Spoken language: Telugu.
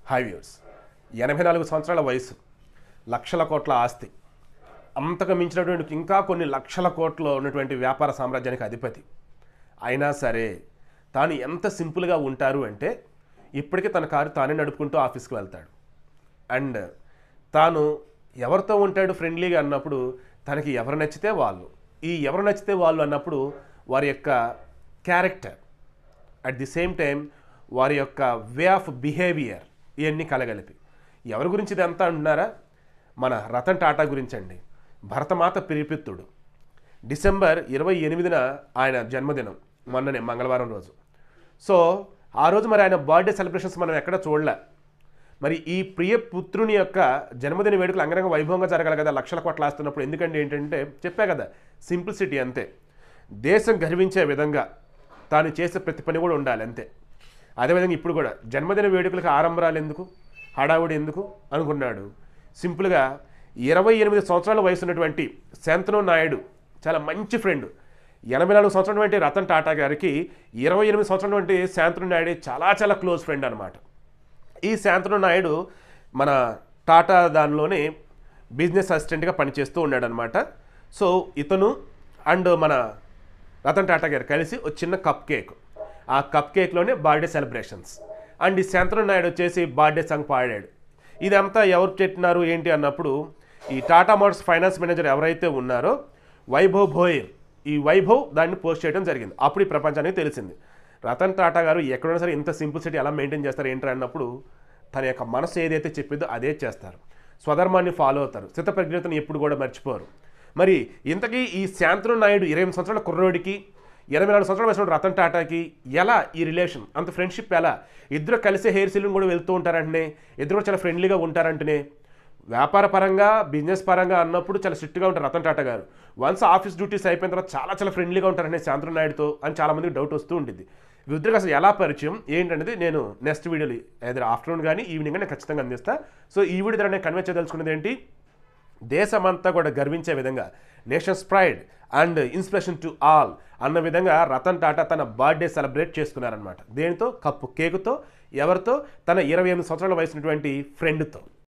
హైవ్యూర్స్ ఎనభై నాలుగు సంవత్సరాల వయసు లక్షల కోట్ల ఆస్తి అంతకు మించినటువంటి ఇంకా కొన్ని లక్షల కోట్లు ఉన్నటువంటి వ్యాపార సామ్రాజ్యానికి అధిపతి అయినా సరే తాను ఎంత సింపుల్గా ఉంటారు అంటే ఇప్పటికీ తన కారు తానే నడుపుకుంటూ ఆఫీస్కి వెళ్తాడు అండ్ తాను ఎవరితో ఉంటాడు ఫ్రెండ్లీగా అన్నప్పుడు తనకి ఎవరు నచ్చితే వాళ్ళు ఈ ఎవరు నచ్చితే వాళ్ళు అన్నప్పుడు వారి యొక్క character at the same time వారి యొక్క వే ఆఫ్ బిహేవియర్ ఇవన్నీ కలగలిపి ఎవరి గురించి ఇదంతా అంటున్నారా మన రతన్ టాటా గురించి అండి భరతమాత పిరిపిత్తుడు డిసెంబర్ ఇరవై ఎనిమిదిన ఆయన జన్మదినం మొన్ననే మంగళవారం రోజు సో ఆ రోజు మరి ఆయన బర్త్డే సెలబ్రేషన్స్ మనం ఎక్కడ చూడలే మరి ఈ ప్రియ పుత్రుని యొక్క జన్మదిన వేడుకలు అంగరంగ వైభవంగా జరగాలి కదా లక్షల కోట్ల ఆస్తున్నప్పుడు ఎందుకంటే ఏంటంటే చెప్పా కదా సింప్లిసిటీ అంతే దేశం గర్వించే విధంగా తాను చేసే ప్రతి పని కూడా ఉండాలి అంతే అదేవిధంగా ఇప్పుడు కూడా జన్మదిన వేడుకలకు ఆరంభరాలు ఎందుకు హడావుడి ఎందుకు అనుకున్నాడు సింపుల్గా ఇరవై ఎనిమిది సంవత్సరాల వయసు ఉన్నటువంటి శాంతను నాయుడు చాలా మంచి ఫ్రెండ్ ఎనభై నాలుగు సంవత్సరాల రతన్ టాటా గారికి ఇరవై ఎనిమిది సంవత్సరాల శాంతను నాయుడు చాలా చాలా క్లోజ్ ఫ్రెండ్ అనమాట ఈ శాంతను నాయుడు మన టాటా దానిలోనే బిజినెస్ అసిస్టెంట్గా పనిచేస్తూ ఉన్నాడనమాట సో ఇతను అండ్ మన రతన్ టాటా గారు కలిసి ఒక చిన్న కప్ కేక్ ఆ కప్ కేక్లోనే బర్త్డే సెలబ్రేషన్స్ అండ్ ఈ శాంతను నాయుడు వచ్చేసి బర్త్డే సాంగ్ పాడాడు ఇదంతా ఎవరు పెట్టినారు ఏంటి అన్నప్పుడు ఈ టాటా మోటార్స్ ఫైనాన్స్ మేనేజర్ ఎవరైతే ఉన్నారో వైభవ్ భోయర్ ఈ వైభవ్ దాన్ని పోస్ట్ చేయడం జరిగింది అప్పుడు ఈ ప్రపంచానికి తెలిసింది రతన్ టాటా గారు ఎక్కడైనా సరే ఇంత సింప్లిసిటీ ఎలా మెయింటైన్ చేస్తారు ఏంటి అన్నప్పుడు తన యొక్క మనసు ఏదైతే చెప్పిందో అదే చేస్తారు స్వధర్మాన్ని ఫాలో అవుతారు స్థిత ప్రజ్ఞతను ఎప్పుడు కూడా మర్చిపోరు మరి ఇంతకీ ఈ శాంతను నాయుడు ఇరవై ఎనిమిది సంవత్సరాల కుర్రోడికి ఎనభై నాలుగు సంవత్సరాల వయసు ఉన్న రతన్ టాటాకి ఎలా ఈ రిలేషన్ అంత ఫ్రెండ్షిప్ ఎలా ఇద్దరు కలిసే హెయిర్ సెలూన్ కూడా వెళ్తూ ఉంటారంటనే ఇద్దరు కూడా చాలా ఫ్రెండ్లీగా ఉంటారంటనే వ్యాపార పరంగా బిజినెస్ పరంగా అన్నప్పుడు చాలా స్ట్రిక్ట్గా ఉంటారు రతన్ టాటా గారు వన్స్ ఆఫీస్ డ్యూటీస్ అయిపోయిన తర్వాత చాలా చాలా ఫ్రెండ్లీగా ఉంటారనే శాంతను నాయుడుతో అని చాలా మందికి డౌట్ వస్తూ ఉంటుంది వీరిద్దరికి అసలు ఎలా పరిచయం ఏంటనేది నేను నెక్స్ట్ వీడియోలో ఏదైనా ఆఫ్టర్నూన్ కానీ ఈవినింగ్ కానీ ఖచ్చితంగా అందిస్తా సో ఈ వీడియో ద్వారా నేను కన్వే చేయదలుచుకున్నది ఏంటి దేశమంతా కూడా గర్వించే విధంగా nation's pride and inspiration to all అన్న విధంగా రతన్ టాటా తన బర్త్డే సెలబ్రేట్ చేసుకున్నారనమాట దేనితో కప్పు కేకుతో ఎవరితో తన ఇరవై ఎనిమిది సంవత్సరాల వయసున్నటువంటి ఫ్రెండ్తో